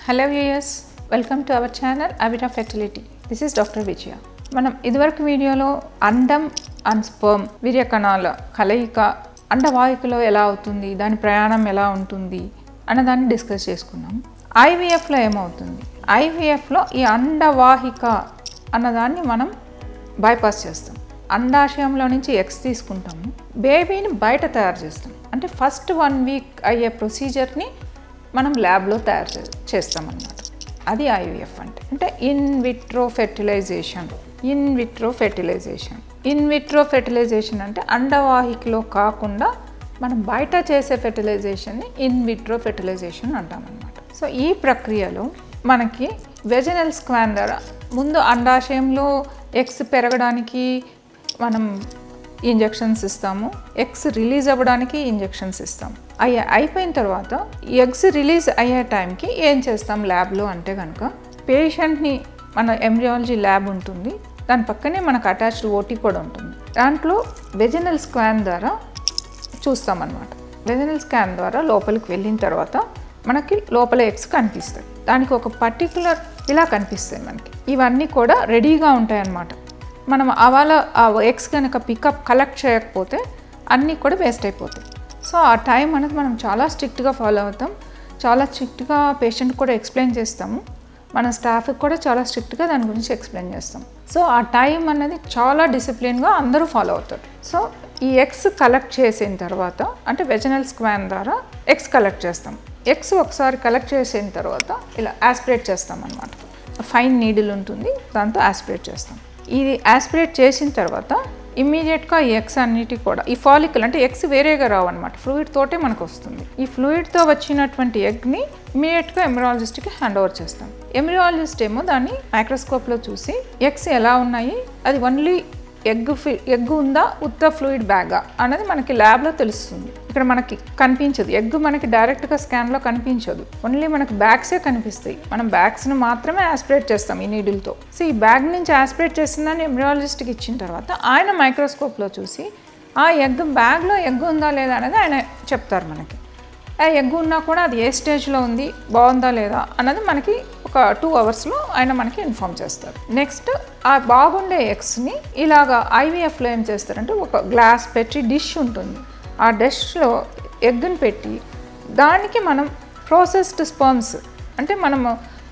hello viewers welcome to our channel Avira fertility this is doctor Vijaya మనం ఇదివరకు వీడియోలో అండం అండ్ స్పర్మ్ వీర్య కణాల కలయిక అండవాహికలో ఎలా అవుతుంది దాని ప్రయాణం ఎలా ఉంటుంది అన్నదాన్ని డిస్కస్ చేసుకున్నాం ఐవీఎఫ్లో ఏమవుతుంది ఐవీఎఫ్లో ఈ అండవాహిక అన్నదాన్ని మనం బైపాస్ చేస్తాం అండాశయంలో నుంచి ఎగ్స్ తీసుకుంటాము బేబీని బయట తయారు చేస్తాం అంటే ఫస్ట్ వన్ వీక్ అయ్యే ప్రొసీజర్ని మనం ల్యాబ్లో తయారు చే చేస్తామన్నమాట అది ఐవీఎఫ్ అంటే అంటే in vitro fertilization in vitro fertilization in vitro fertilization అంటే అండవాహికలో కాకుండా మనం బయట చేసే ఫెర్టిలైజేషన్ని ఇన్ విట్రో ఫెర్టిలైజేషన్ అంటామన్నమాట సో ఈ ప్రక్రియలో మనకి వెజనల్ స్క్వాన్ ద్వారా ముందు అండాశయంలో ఎగ్స్ పెరగడానికి మనం ఇంజెక్షన్స్ ఇస్తాము ఎగ్స్ రిలీజ్ అవ్వడానికి ఇంజెక్షన్స్ ఇస్తాం అయ్యే అయిపోయిన తర్వాత ఎగ్స్ రిలీజ్ అయ్యే టైంకి ఏం చేస్తాం ల్యాబ్లో అంటే కనుక పేషెంట్ని మన ఎంబ్రియాలజీ ల్యాబ్ ఉంటుంది దాని పక్కనే మనకు అటాచ్డ్ ఓటీ కూడా ఉంటుంది దాంట్లో వెజినల్ స్క్వాన్ ద్వారా చూస్తామన్నమాట వెజినల్ స్కాన్ ద్వారా లోపలికి వెళ్ళిన తర్వాత మనకి లోపల ఎగ్స్ కనిపిస్తాయి దానికి ఒక పర్టికులర్ ఇలా కనిపిస్తాయి మనకి ఇవన్నీ కూడా రెడీగా ఉంటాయన్నమాట మనం అవాల ఆ ఎగ్స్ కనుక పికప్ కలెక్ట్ చేయకపోతే అన్నీ కూడా వేస్ట్ అయిపోతాయి సో ఆ టైం అనేది మనం చాలా స్ట్రిక్ట్గా ఫాలో అవుతాం చాలా స్ట్రిక్ట్గా పేషెంట్ కూడా ఎక్స్ప్లెయిన్ చేస్తాము మన స్టాఫ్కి కూడా చాలా స్ట్రిక్ట్గా దాని గురించి ఎక్స్ప్లెయిన్ చేస్తాం సో ఆ టైం అనేది చాలా డిసిప్లిన్గా అందరూ ఫాలో అవుతారు సో ఈ ఎగ్స్ కలెక్ట్ చేసిన తర్వాత అంటే వెజనల్ స్క్వాన్ ద్వారా ఎగ్స్ కలెక్ట్ చేస్తాం ఎగ్స్ ఒకసారి కలెక్ట్ చేసిన తర్వాత ఇలా యాస్పిరేట్ చేస్తాం అనమాట ఫైన్ నీడిల్ ఉంటుంది దాంతో యాస్పిరేట్ చేస్తాం ఇది యాస్పిరేట్ చేసిన తర్వాత ఇమ్మీడియట్గా ఈ ఎగ్స్ అన్నిటి కూడా ఈ ఫాలికల్ అంటే ఎగ్స్ వేరేగా రావు అనమాట ఫ్లూయిడ్ తోటే మనకు వస్తుంది ఈ ఫ్లూయిడ్తో వచ్చినటువంటి ఎగ్ని ఇమ్మీడియట్గా ఎమరాలజిస్ట్కి హ్యాండ్ ఓవర్ చేస్తాం ఎమరాలజిస్ట్ ఏమో దాన్ని మైక్రోస్కోప్లో చూసి ఎగ్స్ ఎలా ఉన్నాయి అది ఓన్లీ ఎగ్ ఎగ్ ఉందా ఉత్త ఫ్లూయిడ్ బ్యాగా అనేది మనకి ల్యాబ్లో తెలుస్తుంది ఇక్కడ మనకి కనిపించదు ఎగ్ మనకి డైరెక్ట్గా స్కాన్లో కనిపించదు ఓన్లీ మనకి బ్యాగ్సే కనిపిస్తాయి మనం బ్యాగ్స్ని మాత్రమే ఆస్పిరేట్ చేస్తాం ఈ నీడిల్తో సో ఈ బ్యాగ్ నుంచి ఆస్పిరేట్ చేసిందని ఎంబ్రియాలజిస్ట్కి ఇచ్చిన తర్వాత ఆయన మైక్రోస్కోప్లో చూసి ఆ ఎగ్ బ్యాగ్లో ఎగ్ ఉందా లేదా అనేది ఆయన చెప్తారు మనకి ఆ ఎగ్ ఉన్నా కూడా అది ఏ స్టేజ్లో ఉంది బాగుందా లేదా అన్నది మనకి ఒక టూ అవర్స్లో ఆయన మనకి ఇన్ఫామ్ చేస్తారు నెక్స్ట్ ఆ బాగుండే ఎగ్స్ని ఇలాగా ఐవీఎఫ్లో ఏం చేస్తారంటే ఒక గ్లాస్ పెట్టి డిష్ ఉంటుంది ఆ డిష్లో ఎగ్ని పెట్టి దానికి మనం ప్రాసెస్డ్ స్పర్మ్స్ అంటే మనము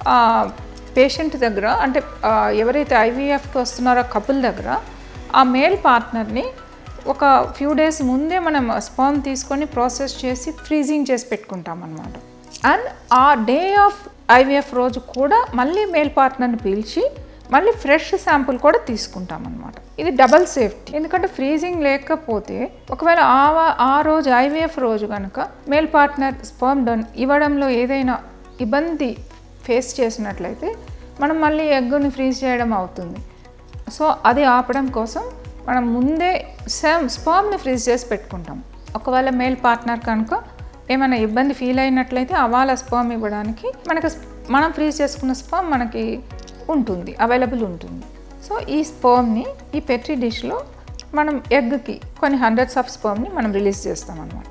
పేషెంట్ దగ్గర అంటే ఎవరైతే ఐవీఎఫ్కి వస్తున్నారో కపుల్ దగ్గర ఆ మేల్ పార్ట్నర్ని ఒక ఫ్యూ డేస్ ముందే మనం స్పర్మ్ తీసుకొని ప్రాసెస్ చేసి ఫ్రీజింగ్ చేసి పెట్టుకుంటాం అనమాట అండ్ ఆ డే ఆఫ్ ఐవీఎఫ్ రోజు కూడా మళ్ళీ మేల్ పార్ట్నర్ని పీల్చి మళ్ళీ ఫ్రెష్ శాంపుల్ కూడా తీసుకుంటాం అనమాట ఇది డబల్ సేఫ్టీ ఎందుకంటే ఫ్రీజింగ్ లేకపోతే ఒకవేళ ఆ ఆ రోజు ఐవీఎఫ్ రోజు కనుక మేల్ పార్ట్నర్ స్పర్మ్ డన్ ఇవ్వడంలో ఏదైనా ఇబ్బంది ఫేస్ చేసినట్లయితే మనం మళ్ళీ ఎగ్గుని ఫ్రీజ్ చేయడం అవుతుంది సో అది ఆపడం కోసం మనం ముందే సేమ్ స్పర్మ్ని ఫ్రీజ్ చేసి పెట్టుకుంటాం ఒకవేళ మేల్ పార్ట్నర్ కనుక ఏమైనా ఇబ్బంది ఫీల్ అయినట్లయితే అవాల స్పర్మ్ ఇవ్వడానికి మనకి మనం ఫ్రీజ్ చేసుకున్న స్పర్మ్ మనకి ఉంటుంది అవైలబుల్ ఉంటుంది సో ఈ స్పర్మ్ని ఈ పెట్రీ డిష్లో మనం ఎగ్కి కొన్ని హండ్రెడ్స్ ఆఫ్ స్పర్మ్ని మనం రిలీజ్ చేస్తాం అనమాట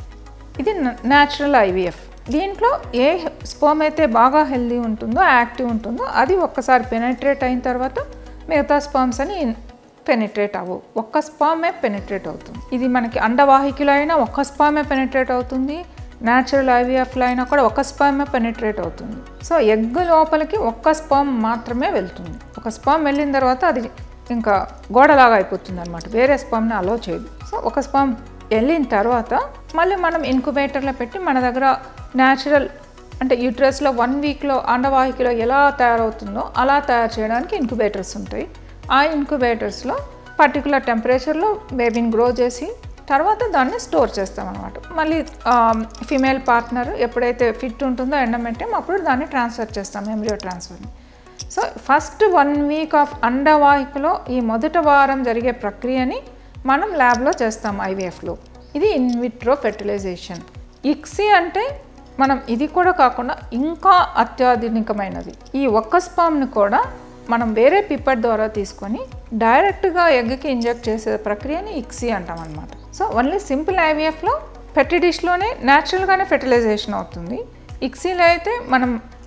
ఇది న్యాచురల్ ఐవీఎఫ్ దీంట్లో ఏ స్పర్మ్ అయితే బాగా హెల్దీ ఉంటుందో యాక్టివ్ ఉంటుందో అది ఒక్కసారి పెనట్రేట్ అయిన తర్వాత మిగతా స్పర్మ్స్ అని పెనిట్రేట్ అవ్వవు ఒక్క స్పామే పెనిట్రేట్ అవుతుంది ఇది మనకి అండవాహికలో అయినా ఒక్క స్పామే పెనిట్రేట్ అవుతుంది న్యాచురల్ ఐవీఎఫ్లో అయినా కూడా ఒక స్పామే పెనిట్రేట్ అవుతుంది సో ఎగ్ లోపలికి ఒక్క స్పామ్ మాత్రమే వెళ్తుంది ఒక స్పామ్ వెళ్ళిన తర్వాత అది ఇంకా గోడలాగా అయిపోతుంది అనమాట వేరే స్పామ్ని అలో చేయదు సో ఒక స్పామ్ వెళ్ళిన తర్వాత మళ్ళీ మనం ఇన్క్యుబేటర్లో పెట్టి మన దగ్గర న్యాచురల్ అంటే యూట్రస్లో వన్ వీక్లో అండవాహికలో ఎలా తయారవుతుందో అలా తయారు చేయడానికి ఇన్క్యుబేటర్స్ ఉంటాయి ఆ ఇంక్యుబేటర్స్లో పర్టికులర్ టెంపరేచర్లో బేబీని గ్రో చేసి తర్వాత దాన్ని స్టోర్ చేస్తామన్నమాట మళ్ళీ ఫిమేల్ పార్ట్నర్ ఎప్పుడైతే ఫిట్ ఉంటుందో ఎండమెంటం అప్పుడు దాన్ని ట్రాన్స్ఫర్ చేస్తాం ఎంబ్రియో ట్రాన్స్ఫర్ని so first one week of అండవాహికలో ఈ మొదటి వారం జరిగే ప్రక్రియని మనం ల్యాబ్లో చేస్తాం ఐవీఎఫ్లో ఇది ఇన్విట్రో ఫెర్టిలైజేషన్ ఇక్సీ అంటే మనం ఇది కూడా కాకుండా ఇంకా అత్యాధునికమైనది ఈ ఒక్క స్పామ్ని కూడా మనం వేరే పిప్పట్ ద్వారా తీసుకొని డైరెక్ట్గా ఎగ్కి ఇంజెక్ట్ చేసే ప్రక్రియని ఇక్సీ అంటాం అనమాట సో ఓన్లీ సింపుల్ ఐవీఎఫ్లో పెట్టి డిష్లోనే న్యాచురల్గానే ఫెర్టిలైజేషన్ అవుతుంది ఇక్సీలో అయితే మనం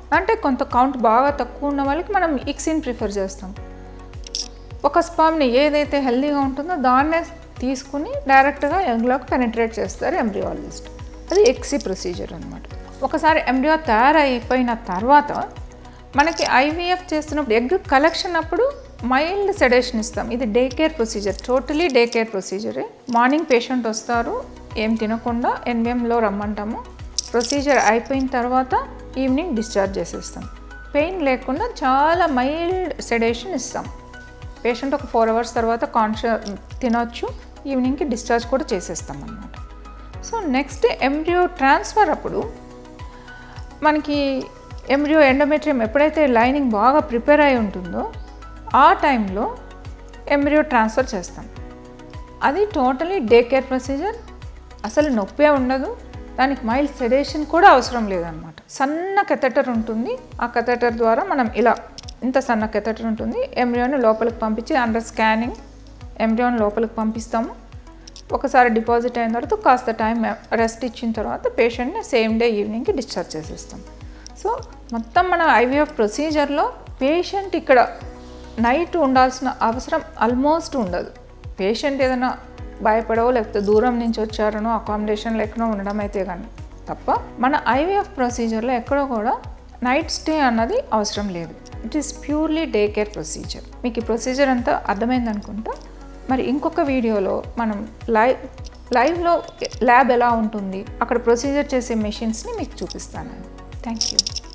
అంటే కొంత కౌంట్ బాగా తక్కువ ఉన్న వాళ్ళకి మనం ఇక్సిన్ ప్రిఫర్ చేస్తాం ఒక స్పామ్ని ఏదైతే హెల్దీగా ఉంటుందో దాన్నే తీసుకుని డైరెక్ట్గా ఎగ్లోకి పెనిట్రేట్ చేస్తారు ఎంబ్రియాలజిస్ట్ అది ఎక్సీ ప్రొసీజర్ అనమాట ఒకసారి ఎంబ్రియో తయారైపోయిన తర్వాత మనకి ఐవీఎఫ్ చేస్తున్నప్పుడు ఎగ్ కలెక్షన్ అప్పుడు మైల్డ్ సెడేషన్ ఇస్తాం ఇది day care procedure totally day care ప్రొసీజరే మార్నింగ్ పేషెంట్ వస్తారు ఏం తినకుండా ఎన్విఎంలో రమ్మంటాము ప్రొసీజర్ అయిపోయిన తర్వాత ఈవినింగ్ డిశ్చార్జ్ చేసేస్తాం పెయిన్ లేకుండా చాలా మైల్డ్ సెడేషన్ ఇస్తాం పేషెంట్ ఒక ఫోర్ అవర్స్ తర్వాత కాన్షియస్ తినొచ్చు ఈవినింగ్కి డిశ్చార్జ్ కూడా చేసేస్తాం అన్నమాట సో నెక్స్ట్ ఎంబ్రియో ట్రాన్స్ఫర్ అప్పుడు మనకి ఎంబ్రియో ఎండోమెట్రియం ఎప్పుడైతే లైనింగ్ బాగా ప్రిపేర్ అయి ఉంటుందో ఆ టైంలో ఎంబ్రియో ట్రాన్స్ఫర్ చేస్తాం అది టోటలీ డే కేర్ ప్రొసీజర్ అసలు నొప్పే ఉండదు దానికి మైల్డ్ సెడేషన్ కూడా అవసరం లేదనమాట సన్న కెథెటర్ ఉంటుంది ఆ కెథెటర్ ద్వారా మనం ఇలా ఇంత సన్న కెథెటర్ ఉంటుంది ఎంబ్రియోని లోపలికి పంపించి అండర్ స్కానింగ్ ఎంబ్రియోని లోపలికి పంపిస్తాము ఒకసారి డిపాజిట్ అయిన తర్వాత కాస్త టైం రెస్ట్ ఇచ్చిన తర్వాత పేషెంట్ని సేమ్ డే ఈవినింగ్కి డిశ్చార్జ్ చేసేస్తాం సో మొత్తం మన ఐవీఎఫ్ ప్రొసీజర్లో పేషెంట్ ఇక్కడ నైట్ ఉండాల్సిన అవసరం ఆల్మోస్ట్ ఉండదు పేషెంట్ ఏదైనా భయపడవో లేకపోతే దూరం నుంచి వచ్చారనో అకామిడేషన్ లేకనో ఉండడం అయితే కానీ తప్ప మన ఐవీఎఫ్ ప్రొసీజర్లో ఎక్కడో కూడా నైట్ స్టే అన్నది అవసరం లేదు it is purely day care procedure మీకు ఈ ప్రొసీజర్ అంతా అర్థమైంది అనుకుంటా మరి ఇంకొక వీడియోలో మనం లైవ్ లైవ్లో ల్యాబ్ ఎలా ఉంటుంది అక్కడ ప్రొసీజర్ చేసే మెషిన్స్ని మీకు చూపిస్తాను థ్యాంక్ యూ